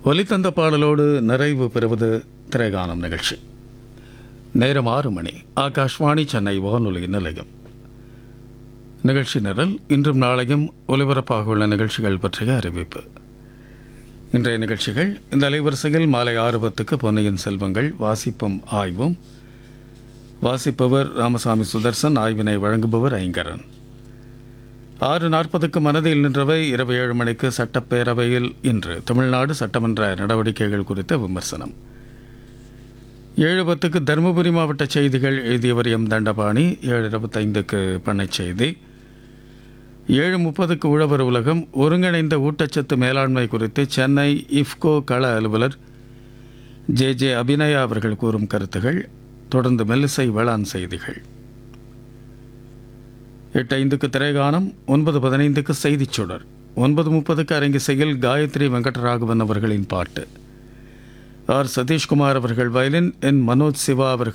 ஒலித்தந்த பாடலோடு நிறைவு பெறுவது திரைகானம் நிகழ்ச்சி நேரம் ஆறு மணி ஆகாஷ்வாணி சென்னை வானொலி நிலையம் நிகழ்ச்சி நிரல் இன்றும் நாளையும் ஒலிபரப்பாக உள்ள நிகழ்ச்சிகள் பற்றிய அறிவிப்பு இன்றைய நிகழ்ச்சிகள் இந்த அலைவரிசையில் மாலை ஆறு பத்துக்கு பொன்னியின் செல்வங்கள் வாசிப்பும் ஆய்வும் வாசிப்பவர் ராமசாமி சுதர்சன் ஆய்வினை வழங்குபவர் ஐங்கரன் ஆறு நாற்பதுக்கு மனதில் நின்றவை இரவு ஏழு மணிக்கு சட்டப்பேரவையில் இன்று தமிழ்நாடு சட்டமன்ற நடவடிக்கைகள் குறித்த விமர்சனம் ஏழு பத்துக்கு தருமபுரி மாவட்ட செய்திகள் எழுதியவர் எம் தண்டபாணி ஏழு இருபத்தைந்துக்கு பண்ணைச் செய்தி ஏழு முப்பதுக்கு உழவர் உலகம் ஒருங்கிணைந்த ஊட்டச்சத்து மேலாண்மை குறித்து சென்னை இஃப்கோ கள அலுவலர் ஜே ஜே அபிநயா அவர்கள் கூறும் கருத்துகள் தொடர்ந்து மெல்லிசை வேளாண் செய்திகள் எட்டு ஐந்துக்கு திரைகானம் ஒன்பது பதினைந்துக்கு செய்திச் சுடர் ஒன்பது முப்பதுக்கு அரங்கிசையில் காயத்ரி வெங்கடராகவன் அவர்களின் பாட்டு ஆர் சதீஷ்குமார் அவர்கள் வயலின் என் மனோஜ் சிவா அவர்கள்